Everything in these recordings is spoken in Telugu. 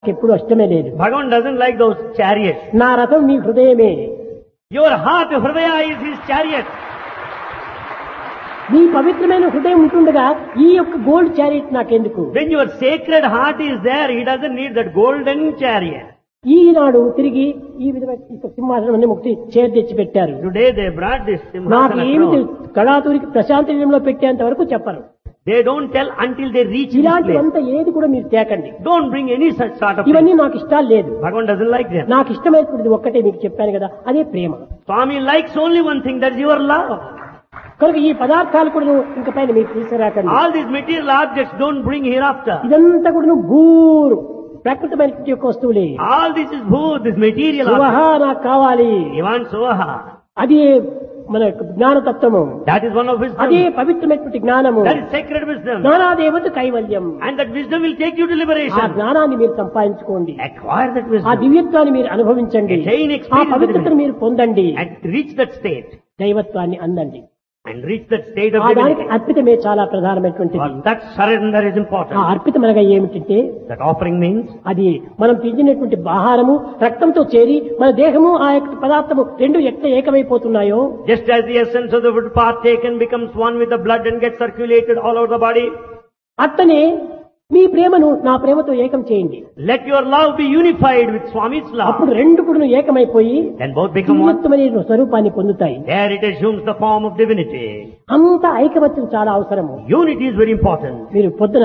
ఎప్పుడు అష్టమే లేదు Bhagavan doesn't like those chariots. నా రథం మీ హృదయమే Your heart, Hridaya, is his chariot. మీ పవిత్రమైన హృదయం ఉంటుండగా ఈ యొక్క గోల్డ్ చారిట్ నాకెందుకు When your sacred heart is there, he doesn't need that golden chariot. ఈనాడు తిరిగి ఈ విధమైన ఈ సింహాసనం అన్ని ఒకటి చేరు తెచ్చి పెట్టారు Today they brought this నాకు Simhasana ఏమిటి throne. కళాతూరికి ప్రశాంతంలో పెట్టేంత వరకు చెప్పరు They don't tell until they reach this place. ఇలాంటివంతా ఏది కూడా మీరు తేకండి Don't bring any such sort of thing. ఇవన్నీ నాకు ఇష్టాలు లేదు Bhagavan doesn't like them. నాకు ఇష్టమైనటువంటిది ఒక్కటే మీకు చెప్పాను కదా అదే ప్రేమ Swami likes only one thing, that's your love. కనుక ఈ పదార్థాలు కూడా నువ్వు ఇంక పైన మీరు తీసుకురాకండి All these material objects don't bring hereafter. ఇదంతా కూడా భూరు ప్రకృతమైనటువంటి యొక్క వస్తువులే All this is bhood, this material శివహ object. నాకు కావాలి He wants Soha. అది మన యొక్క జ్ఞానతత్వము That is one of అదే wisdom. పవిత్రమైనటువంటి జ్ఞానము That is sacred wisdom. జ్ఞానాదేవత కైవల్యం And that wisdom will take you to ఆ liberation. జ్ఞానాన్ని మీరు సంపాదించుకోండి Acquire that ఆ wisdom దివ్యత్వాన్ని మీరు అనుభవించండి Attain ఆ experience పవిత్రతను మీరు పొందండి and reach that state. దైవత్వాన్ని అందండి And reach that state of ఆ దానికి divinity. అర్పితమే చాలా ప్రధానమైనటువంటిది For that surrender is ఆ important. అర్పితమనగా ఏమిటంటే That offering means అది మనం తిండినటువంటి ఆహారము రక్తంతో చేరి మన దేహము ఆ యొక్క పదార్థము రెండు ఎట్లా ఏకమైపోతున్నాయో just as the essence of the food partaken becomes one with the blood and gets circulated all over the body, అట్టనే మీ ప్రేమను నా ప్రేమతో ఏకం చేయండి let your love be unified with Swami's అప్పుడు love. రెండు కూడా ఏకమైపోయి Then both become one. దివ్యత్వమైన స్వరూపాన్ని పొందుతాయి There it assumes the form of divinity. అంత ఐకమత్యం చాలా అవసరము Unity is very important. మీరు పొద్దున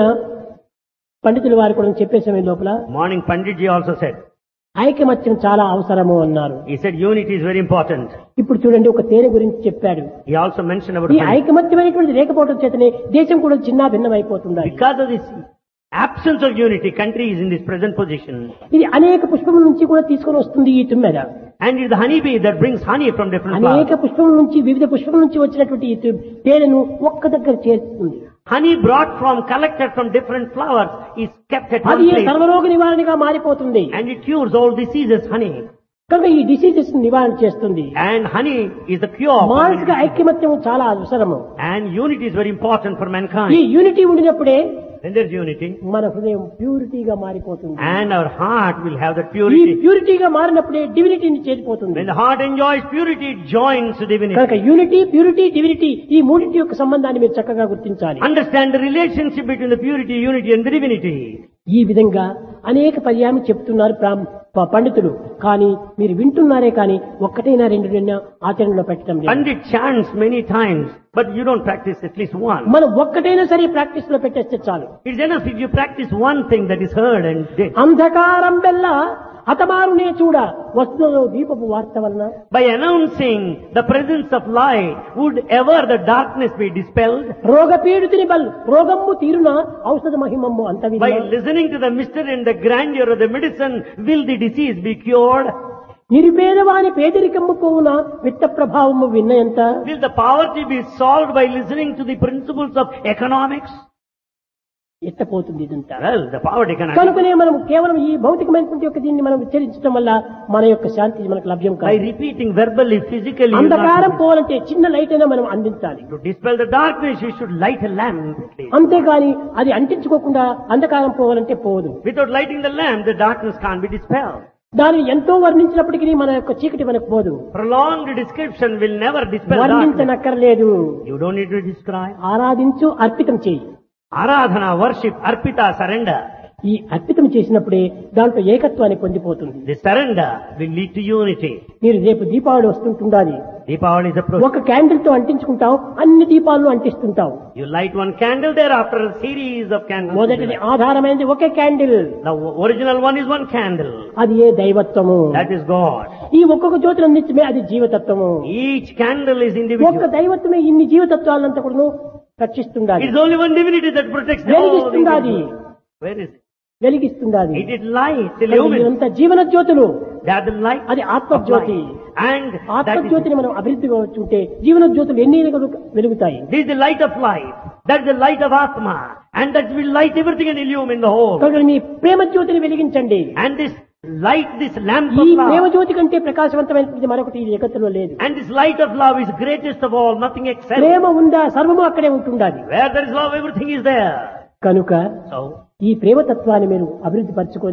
పండితుల వారు కూడా చెప్పే సమయం లోపల Morning Panditji also said. ఐకమత్యం చాలా అవసరము అన్నారు He said unity is very important. ఇప్పుడు చూడండి ఒక తేనె గురించి చెప్పాడు He also mentioned about ఈ honey. ఐకమత్యమైనటువంటి లేకపోవడం చేతనే దేశం కూడా చిన్న భిన్నం అయిపోతుంది Because of this absence of unity, country is in this present position. ఇది అనేక పుష్పముల నుంచి కూడా తీసుకొని వస్తుంది ఈ తుమ్మెద And it is the honeybee that brings honey from different అనేక flowers. పుష్పముల నుంచి వివిధ పుష్పముల నుంచి వచ్చినటువంటి ఈ తు- తేనెను ఒక్క దగ్గర చేరుతుంది Honey brought from, collected from different flowers is kept at one అది place. సర్వరోగ నివారణగా మారిపోతుంది And it cures all diseases, honey. కనుక ఈ డిసీజెస్ నివారణ చేస్తుంది And honey is the cure. for మానసిక many diseases. ఐక్యమత్యం చాలా అవసరము And unity is very important for ఈ mankind. యూనిటీ ఉండినప్పుడే When there's unity, మన హృదయం ప్యూరిటీగా మారిపోతుంది and our heart will have that ఈ purity. ప్యూరిటీగా మారినప్పుడే డివినిటీని చేరిపోతుంది When the heart enjoys purity, it joins divinity. కనుక యూనిటీ ప్యూరిటీ డివినిటీ ఈ మూడింటి యొక్క సంబంధాన్ని మీరు చక్కగా గుర్తించాలి Understand the relationship between the purity, unity and the divinity. ఈ విధంగా అనేక పర్యాయం చెప్తున్నారు ప్రాం- ప- పండితులు కానీ మీరు వింటున్నారే కానీ ఒక్కటైనా రెండు రెండు ఆచరణలో పెట్టడం లేదు Pandit chants many times, but you don't practice at least one. మనం ఒక్కటైనా సరే ప్రాక్టీస్ లో పెట్టేస్తే చాలు It's enough if you practice one thing that is heard and did. అంధకారం బెల్ల హతమారునే చూడ వస్తువులో దీపపు వార్త వలన By announcing the presence of light, would ever the darkness be dispelled? రోగ పీడితుని బల్ రోగమ్ము తీరున ఔషధ మహిమమ్ము అంత By listening to the mystery and the grandeur of the medicine, will the disease be cured? నిరుపేదవాని పేదరికమ్ము పోవున విత్త ప్రభావము విన్నయంత Will the poverty be solved by listening to the principles of economics? ఎత్తపోతుంది ఇదంతా Well, the poverty cannot. కనుకనే మనం కేవలం ఈ భౌతికమైనటువంటి యొక్క దీన్ని మనం ఉచ్చరించడం వల్ల మన యొక్క శాంతి మనకు లభ్యం By కాదు repeating verbally, physically, you అంధకారం not- పోవాలంటే చిన్న లైట్ అయినా మనం అందించాలి to dispel the darkness, you should light a lamp. at least. అంతేగాని అది అంటించుకోకుండా అంధకారం పోవాలంటే పోదు Without lighting the lamp, the darkness can't be dispelled. దానిని ఎంతో వర్ణించినప్పటికీ మన యొక్క చీకటి మనకు పోదు Prolonged description will never dispel darkness. వర్ణించనక్కర్లేదు You don't need to describe. ఆరాధించు అర్పితం చేయి Aradhana, worship, arpita, surrender. ఈ అర్పితం చేసినప్పుడే దాంట్లో ఏకత్వాన్ని పొందిపోతుంది The surrender will lead to unity. మీరు రేపు దీపావళి వస్తుంటుండాలి Deepavali is approaching. ఒక క్యాండిల్ తో అంటించుకుంటావు అన్ని దీపాలను అంటిస్తుంటావు You light one candle there after a series of candles. మొదటిది ఆధారమైనది ఒకే candle The original one is one candle. అది ఏ దైవత్వము That is God. ఈ ఒక్కొక్క జ్యోతిని అందించమే అది జీవతత్వము Each candle is ఒక్క individual. దైవత్వమే ఇన్ని జీవతత్వాలంతా కూడా రక్షిస్తుండాలి It's only one divinity that protects all the వెలిగిస్తుండాది individuals. Where is it? వెలిగిస్తుండాది It is light, illumines. ఇదంతా జీవన జ్యోతులు They are the light అది of ఆత్మజ్యోతి light. And that is, ఆత్మజ్యోతిని మనం అభివృద్ధిగా వచ్చుంటే జీవన జ్యోతులు ఎన్ని వెలుగుతాయి this is the light of life. That is the light of Atma. And that will light everything and illumine the whole. కనుక మీ ప్రేమ జ్యోతిని వెలిగించండి And this light, this lamp ఈ of ప్రేమ love. జ్యోతి కంటే ప్రకాశవంతమైనది మరొకటి ఈ జగత్తులో లేదు And this light of love is greatest of all, nothing excels. ప్రేమ ఉందా సర్వము అక్కడే ఉంటుండాలి Where there is love, everything is there. కనుక So, ఈ ప్రేమతత్వాన్ని మీరు అభివృద్ధి పరచుకొని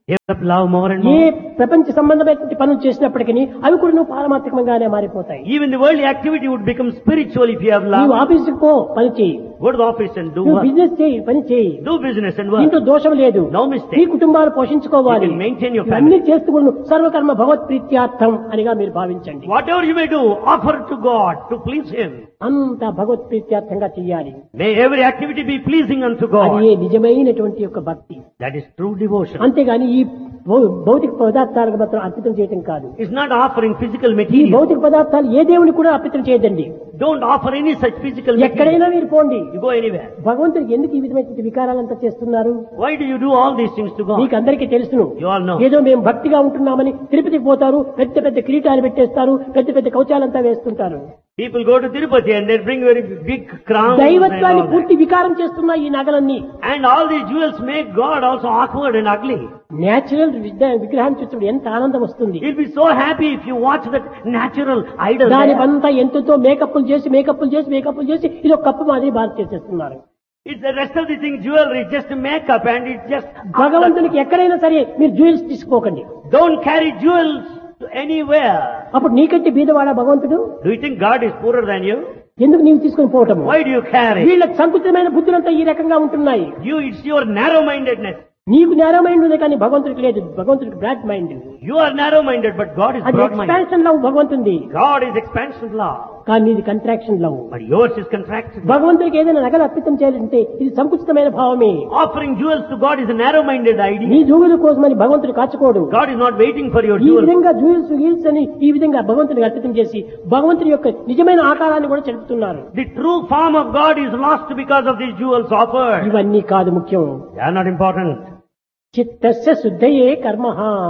Develop love more and A more. ప్రపంచ సంబంధమైనటువంటి పనులు చేసినప్పటికీ అవి కూడా నువ్వు పారమాత్మకంగానే మారిపోతాయి Even the worldly activity would become spiritual if you have నీవు love. ఆఫీసుకు పో పని చేయి Go to the office and do నువ్వు work. బిజినెస్ చేయి పని చేయి Do business and work. దీంట్లో దోషం లేదు No నీ mistake. కుటుంబాలు పోషించుకోవాలి You can maintain your ఇవన్నీ family. చేస్తూ కూడా నువ్వు సర్వకర్మ భగవత్ ప్రీత్యార్థం అనిగా మీరు భావించండి Whatever you may do, offer to God to please Him. అంత భగవత్ ప్రీత్యార్థంగా చెయ్యాలి May every activity be pleasing unto అది God. ఏ నిజమైనటువంటి యొక్క భక్తి That is true devotion. అంతేగాని ఈ భౌ- భౌతిక పదార్థాలకు మాత్రం అర్పితం చేయటం కాదు It's not offering physical ఈ material. భౌతిక పదార్థాలు ఏ దేవుని కూడా అర్పితం చేయదండి Don't offer any such physical material. ఎక్కడైనా మీరు పోండి You go anywhere. భగవంతుడికి ఎందుకు ఈ విధమైన వికారాలంతా చేస్తున్నారు Why do you do all these things to God? మీకు అందరికీ తెలుసును You all know. ఏదో మేము భక్తిగా ఉంటున్నామని తిరుపతికి పోతారు పెద్ద పెద్ద కిరీటాలు పెట్టేస్తారు పెద్ద పెద్ద కవచాలంతా వేస్తుంటారు People go to Tirupati and they bring very big crowns. and దైవత్వాన్ని all that. పూర్తి వికారం చేస్తున్నాయి ఈ నగలన్నీ And all these jewels make God also awkward and ugly. Natural విగ్రహాన్ని చూసినప్పుడు ఎంత ఆనందం వస్తుంది You'll be so happy if you watch that natural idol. దాని there. అంతా ఎంతతో మేకప్లు చేసి మేకప్లు చేసి మేకప్లు చేసి ఇది ఒక కప్పు మాదిరి బాధ చేసేస్తున్నారు It's the rest of the thing jewelry, just makeup and it's just... భగవంతునికి ఎక్కడైనా సరే మీరు జ్యువెల్స్ తీసుకోకండి Don't carry jewels to anywhere. అప్పుడు నీకంటే బీదవాడా భగవంతుడు Do you think God is poorer than you? ఎందుకు నీవు తీసుకొని పోవటం Why do you carry? వీళ్ళకి సంకుచితమైన బుద్ధులంతా ఈ రకంగా ఉంటున్నాయి You, it's your narrow-mindedness. నీకు నేరో మైండ్ ఉంది కానీ భగవంతుడికి లేదు భగవంతుడికి broad mind You are narrow-minded, but God is అది broad-minded. ఎక్స్పాన్షన్ లవ్ భగవంతుంది God is expansion law, కానీ ఇది contraction love but yours is contraction. భగవంతుడికి ఏదైనా నగలు అర్పితం చేయాలంటే ఇది సంకుచితమైన భావమే Offering jewels to God is a narrow-minded నీ idea. జూగుల కోసమని భగవంతుడు కాచుకోడు God is not waiting for your ఈ jewels. విధంగా జూయిల్స్ గీల్స్ అని ఈ విధంగా భగవంతుడికి అర్పితం చేసి భగవంతుడి యొక్క నిజమైన ఆకారాన్ని కూడా చెలుపుతున్నారు The true form of God is lost because of these jewels offered. ఇవన్నీ కాదు ముఖ్యం They are not important. చిత్తస్య శుద్ధయే కర్మ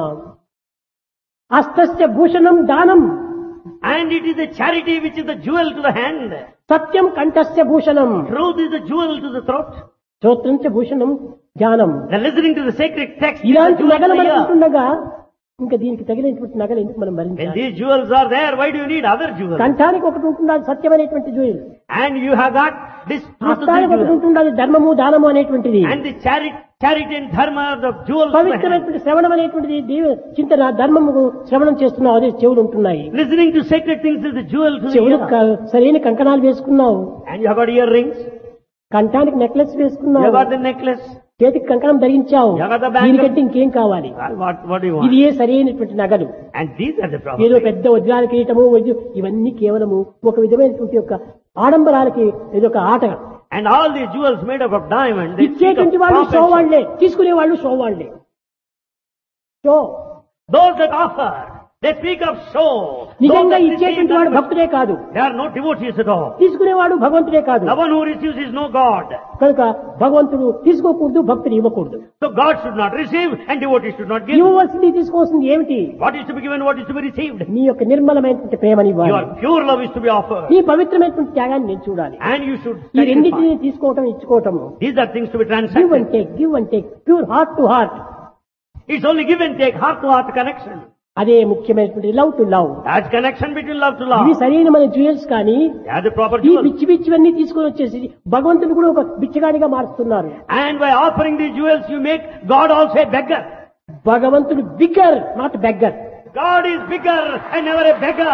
అస్తస్య భూషణం దానం And it is the charity which is the jewel to the hand. Satyam కంఠస్య Bhushanam Truth is the jewel to the throat. శ్రోత్రం చ భూషణం జ్ఞానం The listening to the sacred text is the ఇలాంటి jewel నగలు to the మనకు ear. ఉంటుండగా ఇంకా దీనికి తగినటువంటి నగలు ఎందుకు మనం When భరించాలి these jewels are there, why do you need other jewels? కంఠానికి ఒకటి ఉంటుంది అది సత్యమైనటువంటి జూయిల్ And you have got this truth of the హస్తానికి ఒకటి jewel. ఉంటుంది అది ధర్మము దానము అనేటువంటిది And the charity, charity and dharma are the jewels to the hand. పవిత్రమైనటువంటి శ్రవణం అనేటువంటిది దేవ చింతన ధర్మము శ్రవణం చేస్తున్నావు అదే చెవులు ఉంటున్నాయి Listening to sacred things is the jewel to the చెవులు ear. క- సరైన కంకణాలు వేసుకున్నావు And you have got earrings. కంఠానికి నెక్లెస్ You వేసుకున్నావు have got the necklace. చేతికి కంకణం ధరించావు జగత బ్యాంకు. దీనికంటే ఇంకేం కావాలి Well, What, what do you ఇది want? ఏ సరైనటువంటి నగలు And these are the ఏదో problems. పెద్ద వజ్రాల కిరీటము వజ్ర- ఇవన్నీ కేవలము ఒక విధమైనటువంటి యొక్క ఆడంబరాలకి ఇదొక ఆట And all these jewels made up of diamond. They speak of ఇచ్చేటువంటి వాళ్ళు pomp షో and show. వాళ్లే తీసుకునే వాళ్ళు షో వాళ్లే show Those that offer, they speak of show. Those నిజంగా that receive ఇచ్చేటువంటి వాడు them, భక్తుడే కాదు they are not devotees at all. తీసుకునేవాడు భగవంతుడే కాదు The one who receives is no God. కనుక భగవంతుడు తీసుకోకూడదు భక్తుడు ఇవ్వకూడదు So God should not receive and devotees should not give. ఇవ్వవలసింది తీసుకోవాల్సింది ఏమిటి What is to be given, what is to be received? నీ యొక్క నిర్మలమైనటువంటి ప్రేమని ఇవ్వాలి Your pure love is to be offered. నీ పవిత్రమైనటువంటి త్యాగాన్ని నేను చూడాలి And you should ఈ రెండింటిని sacrifice. తీసుకోవటం ఇచ్చుకోవటము These are things to be give transacted. And take give and take pure heart to heart It's only give and take, heart to heart connection. అదే ముఖ్యమైనటువంటి love to love That's connection between love to ఇది love. సరైన మన జ్యువెల్స్ కానీ They are the proper ఈ jewels. పిచ్చి పిచ్చివన్నీ తీసుకొని వచ్చేసి భగవంతుడు కూడా ఒక బిచ్చగాడిగా మారుస్తున్నారు And by offering these jewels, you make God also a beggar. భగవంతుడు bigger not beggar God is bigger and never a beggar.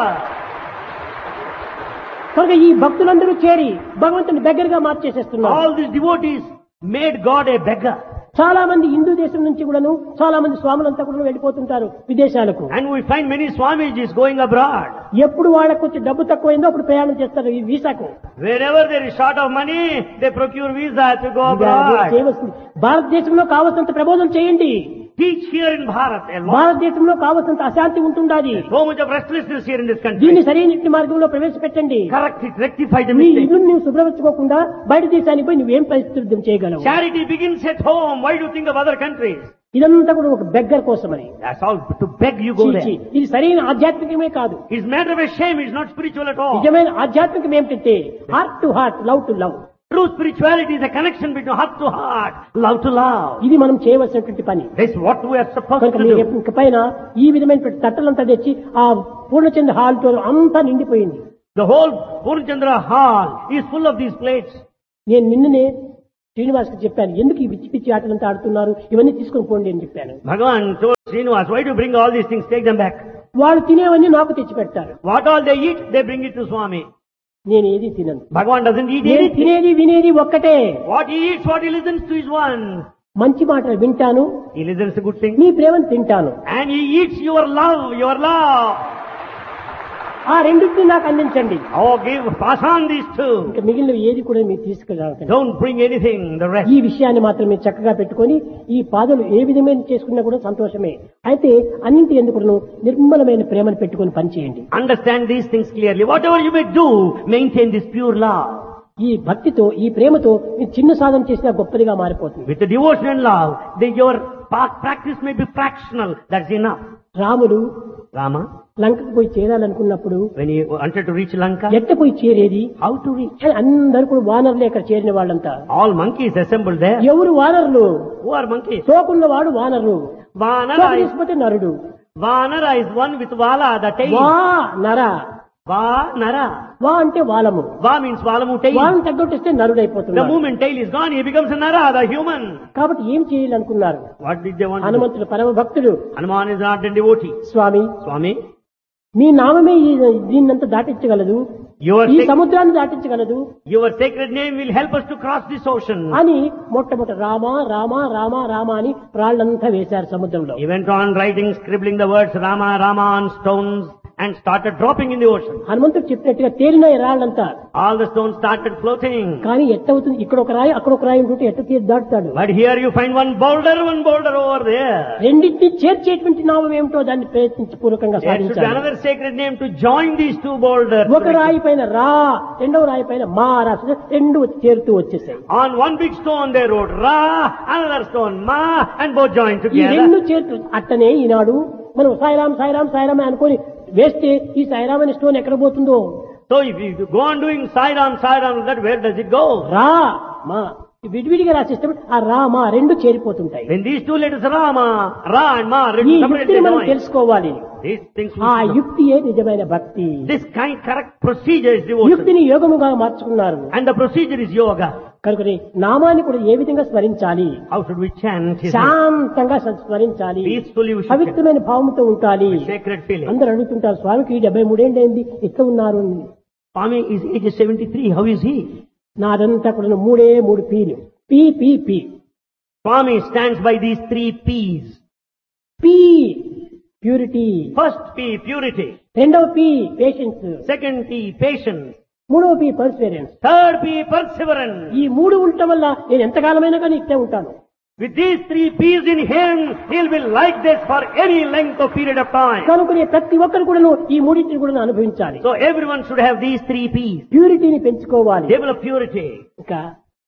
కనుక ఈ భక్తులందరూ చేరి భగవంతుని దగ్గరగా మార్చేసేస్తున్నారు All these devotees made God a beggar. చాలా మంది హిందూ దేశం నుంచి కూడాను చాలా మంది స్వాములంతా కూడా వెళ్ళిపోతుంటారు విదేశాలకు And we find many Swamijis going abroad. ఎప్పుడు వాళ్ళకు కొంచెం డబ్బు తక్కువైందో అప్పుడు ప్రయాణం చేస్తారు ఈ వీసాకు Wherever there is short of money, they procure visa to go ఇది మీరు abroad. చేయవలసింది భారతదేశంలో కావలసినంత ప్రబోధం చేయండి Teach here in Bharat. A lot, భారతదేశంలో కావలసినంత అశాంతి ఉంటుండాలి so much of restlessness here in this దీన్ని country. సరైన మార్గంలో ప్రవేశపెట్టండి Correct it, rectify the నీ mistake. ఇల్లు నువ్వు శుభ్రపరచుకోకుండా బయట దేశానికి పోయి నువ్వేం పరిస్థితులు చేయగలవు Charity begins at home. Why do you think of other countries? ఇదంతా కూడా ఒక బెగ్గర్ కోసమని That's all. To beg you go చీ, చీ. there. ఇది సరైన ఆధ్యాత్మికమే కాదు It's matter of a shame. It's not spiritual at all. నిజమైన ఆధ్యాత్మికం ఏమిటంటే heart to heart love to love True spirituality is a connection between heart to heart, love to love. ఇది మనం చేయవలసినటువంటి పని That's what we are supposed కనుక to మీరు do. ఇక పైన ఈ విధమైనటువంటి తట్టలంతా తెచ్చి ఆ పూర్ణచంద్ర హాల్ తో అంతా నిండిపోయింది The whole Purnchandra hall is full of these plates. నేను నిన్ననే శ్రీనివాస్కి చెప్పాను ఎందుకు ఈ పిచ్చి పిచ్చి ఆటలంతా ఆడుతున్నారు ఇవన్నీ తీసుకొని పోండి అని చెప్పాను Bhagavan told Srinivas, why do you bring all these things? Take them back. వాళ్ళు తినేవన్నీ నాకు తెచ్చి పెడతారు What all they eat, they bring it to Swami. నేను ఏది తినను Bhagavan doesn't eat నేను anything. తినేది వినేది ఒక్కటే What he eats, what he listens to is one. మంచి మాటలు వింటాను He listens to good things. మీ ప్రేమను తింటాను And he eats your love, your love. ఆ రెండింటిని నాకు అందించండి Oh, give, pass on these two. ఇంకా మిగిలిన ఏది కూడా మీరు తీసుకురాకండి Don't bring anything, the rest. ఈ విషయాన్ని మాత్రం మీరు చక్కగా పెట్టుకొని ఈ పాదలు ఏ విధమైన చేసుకున్నా కూడా సంతోషమే అయితే అన్నింటి ఎందుకు నిర్మలమైన ప్రేమను పెట్టుకొని పనిచేయండి Understand these things clearly. Whatever you may do, maintain this pure love. ఈ భక్తితో ఈ ప్రేమతో మీరు చిన్న సాధన చేసినా గొప్పదిగా మారిపోతుంది With the devotion and love, the, your pa- practice may be fractional. That's enough. రాముడు Rama, లంకకు పోయి చేరాలనుకున్నప్పుడు when he wanted to reach Lanka, ఎట్ట పోయి చేరేది how to reach? అని అందరూ కూడా వానరులే ఇక్కడ చేరిన వాళ్ళంతా All monkeys assembled there. ఎవరు వానరులు Who are monkeys? తోకున్నవాడు వానరు Vanara తోక is, తీసుకుపోతే నరుడు Vanara is one with Vala, the tail. వా నర Vanara. వా అంటే వాలము Va means Valamu tail. వాలను తగ్గొట్టిస్తే The నరుడైపోతున్నాడు moment tail is gone, he becomes a Nara, the human. కాబట్టి ఏం చేయాలనుకున్నారు What did they want to do? హనుమంతుడు పరమ భక్తుడు Hanuman is not a devotee. Swamy Swami, మీ నామమే ఈ దీన్నంతా దాటించగలదు your, ఈ sac- సముద్రాన్ని దాటించగలదు your sacred name will help us to cross this ocean. అని మొట్టమొదటి రామ రామ రామ రామ అని రాళ్ళంతా వేశారు సముద్రంలో He went on writing, scribbling the words Rama, Rama on stones and started dropping in the ocean. హనుమంతుడు చెప్పినట్టుగా తేలిన ఈ రాళ్ళంతా All the stones started floating. కానీ ఎట్టవుతుంది ఇక్కడ ఒక రాయి అక్కడ ఒక రాయి ఉంటుంటే ఎట్ట తీసి దాటుతాడు But here you find one boulder, one boulder over there. రెండింటిని చేర్చేటువంటి నామం ఏమిటో దాన్ని ప్రయత్నించి పూర్వకంగా There should be సాధించాలి another sacred name to join these two boulders. ఒక రాయి పైన రా రెండవ రాయి పైన మా రాసి రెండు వచ్చి చేరుతూ వచ్చేసాయి On one big stone they wrote Ra, another stone Ma, and both joined ఈ రెండు together. చేరుతూ అట్టనే ఈనాడు మనం సాయిరాం సాయిరాం సాయిరాం అనుకొని వేస్తే ఈ సాయిరాం అనే స్టోన్ ఎక్కడ పోతుందో So if you go on doing side on side on that, where does it go? రా మా విడివిడిగా రాసిస్తే ఆ రా మా రెండు చేరిపోతుంటాయి When these two letters Rama, Ra and Ma ఈ written separately యుక్తిని మనం joined. తెలుసుకోవాలి These things we ఆ should know. యుక్తియే నిజమైన భక్తి This kind correct procedure is devotion. యుక్తిని యోగముగా మార్చుకున్నారు And the procedure is yoga. కనుక నామాన్ని కూడా ఏ విధంగా స్మరించాలి How should we chant his name? శాంతంగా స్మరించాలి Peacefully we should chant. పవిత్రమైన భావంతో ఉండాలి With sacred feeling. అందరు అడుగుతుంటారు స్వామికి డెబ్బై మూడేళ్ళైంది ఇట్లా ఉన్నారు అని. Swami is age 73. How is he? నాదంతా కూడా మూడే మూడు పీలు P P P Swami stands by these three P's. P purity First P, purity. రెండవ P patience Second P, patience. మూడవ P perseverance Third P, perseverance. ఈ మూడు ఉండటం వల్ల నేను ఎంతకాలమైనా కానీ ఇట్టే ఉంటాను With these three P's in him, he'll be like this for any length of period of time. కనుకనే ప్రతి ఒక్కరు కూడా ఈ మూడింటిని కూడా అనుభవించాలి So everyone should have these three P's. ప్యూరిటీని పెంచుకోవాలి Develop purity ఇంకా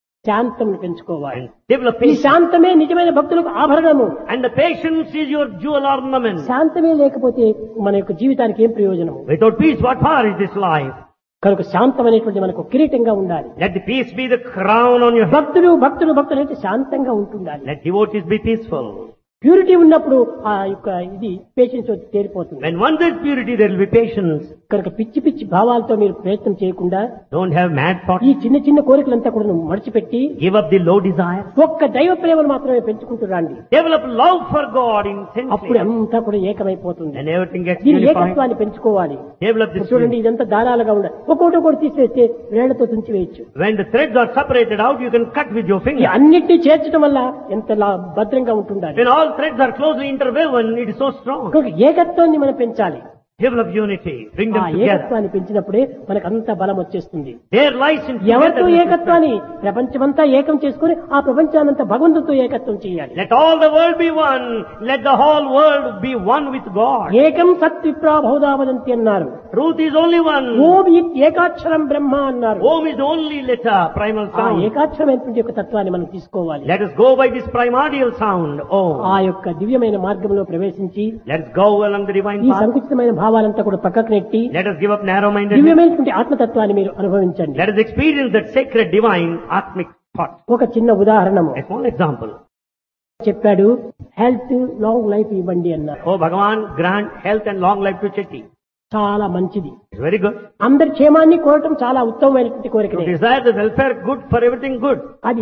శాంతం పెంచుకోవాలి and develop ఈ patience. శాంతమే నిజమైన భక్తులకు ఆభరణము And the patience is your jewel ornament. శాంతమే లేకపోతే మన యొక్క జీవితానికి ఏం ప్రయోజనము Without peace, what power is this life? కనుక శాంతం అనేటువంటి మనకు కిరీటంగా ఉండాలి Let the peace be the crown on your head. భక్తులు భక్తులు భక్తులు అయితే శాంతంగా ఉంటుండాలి Let devotees be peaceful. Purity ఉన్నప్పుడు ఆ యొక్క ఇది పేషెన్స్ వచ్చి తేలిపోతుంది When once there's purity, there will be patience. కనుక పిచ్చి పిచ్చి భావాలతో మీరు ప్రయత్నం చేయకుండా Don't have mad thoughts. ఈ చిన్న చిన్న కోరికలంతా కూడా మడిచిపెట్టి Give up the low desire. ఒక్క దైవ ప్రేమను మాత్రమే పెంచుకుంటూ రండి Develop love for God అప్పుడు intensely. అంతా కూడా ఏకమైపోతుంది And everything gets దీని unified. ఏకత్వాన్ని పెంచుకోవాలి Develop ఇప్పుడు this. చూడండి unity. ఇదంతా దారాలుగా ఉండాలి ఒక్కొక్కటి ఒకటి తీసివేస్తే వేళ్లతో తుంచి వేయచ్చు When the threads are separated out, you can cut with your ఈ finger. అన్నిటినీ చేర్చడం వల్ల ఎంత లా- భద్రంగా ఉంటుండాలి When all threads are closely interwoven, it is so strong. కనుక ఏకత్వాన్ని మనం పెంచాలి Develop unity. Bring ఆ them together. ఏకత్వాన్ని పెంచినప్పుడే మనకు అంత బలం వచ్చేస్తుంది There lies in ఎవరితో togetherness. ఏకత్వాన్ని ప్రపంచమంతా ఏకం చేసుకుని ఆ ప్రపంచానంతా భగవంతుడితో ఏకత్వం చేయాలి Let all the world be one. Let the whole world be one with God. ఏకం సత్ విప్రా బహుదావదంతి అన్నారు Truth is only one. ఓం ఇత్ ఏకాక్షరం బ్రహ్మ అన్నారు Om is the only letter, primal ఆ sound. ఏకాక్షరమైనటువంటి యొక్క తత్వాన్ని మనం తీసుకోవాలి Let us go by this primordial sound. ఆ Om. యొక్క దివ్యమైన మార్గంలో ప్రవేశించి Let's go along the divine ఈ path. సంకుచితమైన భావాలంతా కూడా పక్కకు నెట్టి Let us give up narrow-mindedness. దివ్యమైనటువంటి ఆత్మతత్వాన్ని మీరు అనుభవించండి Let us experience that sacred, divine, atmic thought. ఒక చిన్న ఉదాహరణము A small example. చెప్పాడు హెల్త్ లాంగ్ లైఫ్ ఇవ్వండి అన్నారు Oh Bhagavan, grant health and long life to Chetty. చాలా మంచిది It's very good. అందరి క్షేమాన్ని కోరటం చాలా ఉత్తమమైనటువంటి To కోరికనే desire the welfare good for everything good. అది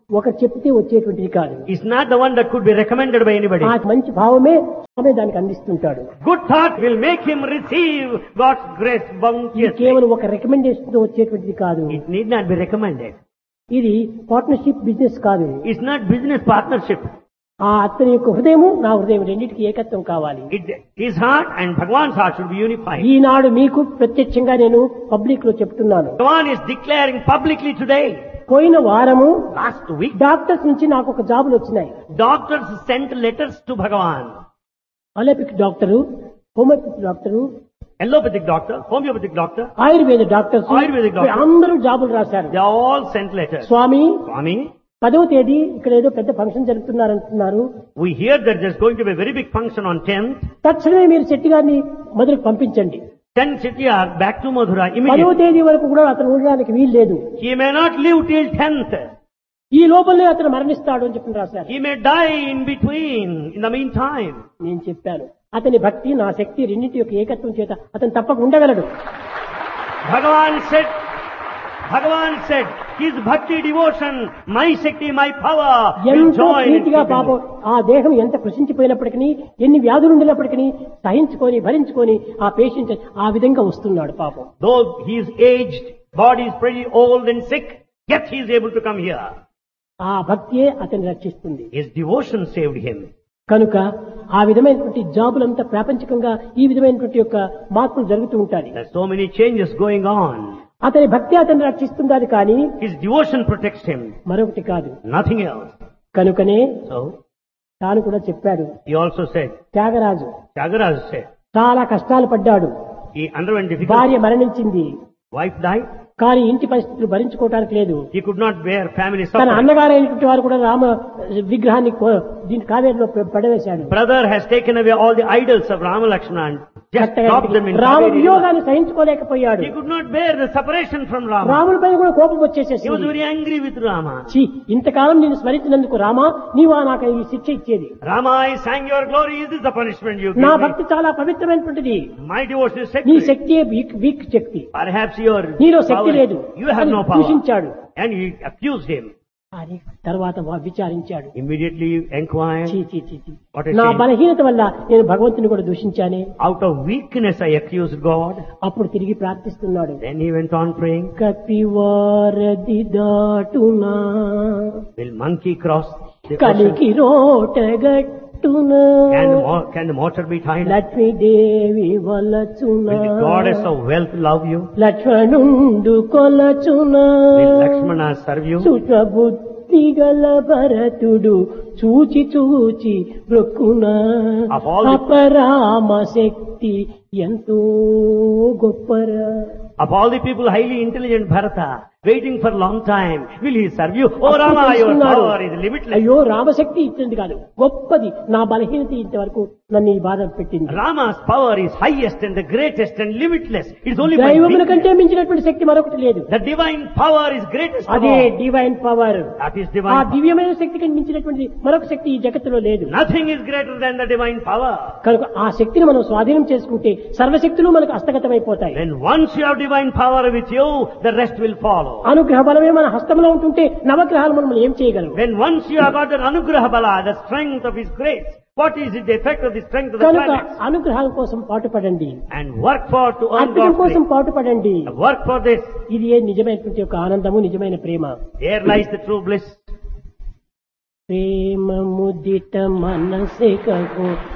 ఒకరు చెప్తే వచ్చేటువంటిది కాదు is not the one that could be recommended by anybody. ఆ మంచి భావమే స్వామి దానికి అందిస్తుంటాడు Good thought will make him receive God's grace ఇది bounteously. కేవలం ఒక రికమెండేషన్ తో వచ్చేటువంటిది కాదు It need not be recommended. ఇది పార్ట్నర్షిప్ బిజినెస్ కాదు It's not business partnership. ఆ అతని యొక్క హృదయము నా హృదయం రెండింటికి ఏకత్వం కావాలి It, his heart and Bhagwan's heart should be unified. ఈనాడు మీకు ప్రత్యక్షంగా నేను పబ్లిక్ లో చెప్తున్నాను Bhagwan is declaring publicly today. పోయిన వారము Last week, డాక్టర్స్ నుంచి నాకు ఒక జాబులు వచ్చినాయి doctors sent letters to Bhagavan. Allopathic doctor homeopathic doctor Allopathic doctor, homeopathic doctor, Ayurveda doctors Ayurvedic doctor. అందరూ జాబులు రాశారు they all sent letters. Swamy Swami, పదవ తేదీ ఇక్కడ ఏదో పెద్ద ఫంక్షన్ జరుపుతున్నారంటున్నారు we hear that there's going to be a very big function on 10th. తక్షణమే మీరు శెట్టి గారిని మొదలుకు పంపించండి 10 Chettiar back to Madhura పదవ immediately. తేదీ వరకు కూడా అతను ఉండడానికి వీలు లేదు He may not live till 10th. ఈ లోపలనే అతను మరణిస్తాడు అని చెప్పి రాశారు He may die in between, in the meantime. నేను చెప్పాను అతని భక్తి నా శక్తి రెండింటి యొక్క ఏకత్వం చేత అతను తప్పక ఉండగలడు Bhagavan said, Bhagavan said, his bhakti devotion, my Shakti, my power will ఎంతో join in ప్రీతిగా keeping పాపం it. ఆ దేహం ఎంత కృషించిపోయినప్పటికీ ఎన్ని వ్యాధులు ఉండినప్పటికీ సహించుకొని భరించుకొని ఆ పేషెంట్ ఆ విధంగా వస్తున్నాడు పాపం Though he is aged, body is pretty old and sick, yet he is able to come here. ఆ భక్తియే అతన్ని రక్షిస్తుంది His devotion saved him. కనుక ఆ విధమైనటువంటి జాబులంతా ప్రాపంచికంగా ఈ విధమైనటువంటి యొక్క మార్పులు జరుగుతూ ఉంటాయి There's so many changes going on. అతని భక్తి అతన్ని రక్షిస్తుందని కానీ His devotion protects him, మరొకటి కాదు nothing else. కనుకనే So, తాను కూడా చెప్పాడు he also said, Tyagaraju Tyagaraja said, చాలా కష్టాలు పడ్డాడు he underwent difficult, భార్య మరణించింది wife died, కానీ ఇంటి పరిస్థితులు భరించుకోవటానికి లేదు he could not bear family తన suffering. అన్నగారైనటువంటి వారు కూడా రామ విగ్రహాన్ని కో- దీని కావేరిలో ప- పడవేశాడు Brother has taken away all the idols of Rama Lakshmana and just dropped them in Rama Kaveri river. వియోగాన్ని సహించుకోలేకపోయాడు He could not bear the separation from Rama. రాముడి పైన కూడా కోపం He was వచ్చేసేసి very angry with Rama. ఛీ, ఇంతకాలం నేను స్మరించినందుకు రామా నీవా నాకు ఈ శిక్ష ఇచ్చేది Rama, I sang your glory. Is this the punishment you నా give me? భక్తి చాలా పవిత్రమైనటువంటిది My devotion is నీ sacred. శక్తియే వీక్ వీక్ శక్తి Perhaps your నీలో శక్తి power- లేదు you have అని no power. దూషించాడు And he accused him. అని తర్వాత వా- విచారించాడు Immediately inquired, చీ, చీ, చీ, చీ. What a నా shame. బలహీనత వల్ల నేను భగవంతుని కూడా దూషించానే out of weakness I accused God. అప్పుడు తిరిగి ప్రార్థిస్తున్నాడు Then he went on praying, కపివారది దాటునా will monkey cross the ocean? కలికి రోటగట్టునా Can the, mo- can the motor be tied? up? Lakshmidevi వలచునా Will the goddess of wealth love you? లక్ష్మణుండు కొలచునా Will Lakshmana serve you? సుఖబుద్ధి గల భరతుడు చూచి చూచి బ్రొక్కునా Of all the- అపరామ శక్తి ఎంతో గొప్పరా Of all the people highly intelligent Bharata, waiting for a long time, will he serve you? Oh అప్పుడు Rama, your తెలుసుకున్నాడు. power is limitless. అయ్యో రామశక్తి ఇచ్చింది కాదు గొప్పది నా బలహీనత ఇంతవరకు నన్ను ఈ బాధ పెట్టింది Rama's power is highest and the greatest and limitless. It's only my దైవముల weakness. కంటే మించినటువంటి శక్తి మరొకటి లేదు The divine power is greatest of అదే all. Divine power That is ఆ divine power. దివ్యమైన శక్తికి మించినటువంటి మరొక శక్తి ఈ జగత్తులో లేదు Nothing is greater than the divine power. కనుక ఆ శక్తిని మనం స్వాధీనం చేసుకుంటే సర్వశక్తులు మనకు హస్తగతమైపోతాయి Then once you have divine power with you, the rest will follow. అనుగ్రహ బలమే మన హస్తంలో ఉంటుంటే నవగ్రహాలు మనం ఏం చేయగలం When once you have got the anugraha bala, the strength of his grace, what is it, the effect of the strength of the కనుక planets? అనుగ్రహాల కోసం పాటుపడండి And work for to earn అద్భుతం God's కోసం grace. పాటుపడండి Work for this. ఇది ఏ నిజమైనటువంటి ఒక ఆనందము నిజమైన ప్రేమ There lies the true bliss. ప్రేమ ముదిట మనసే కహో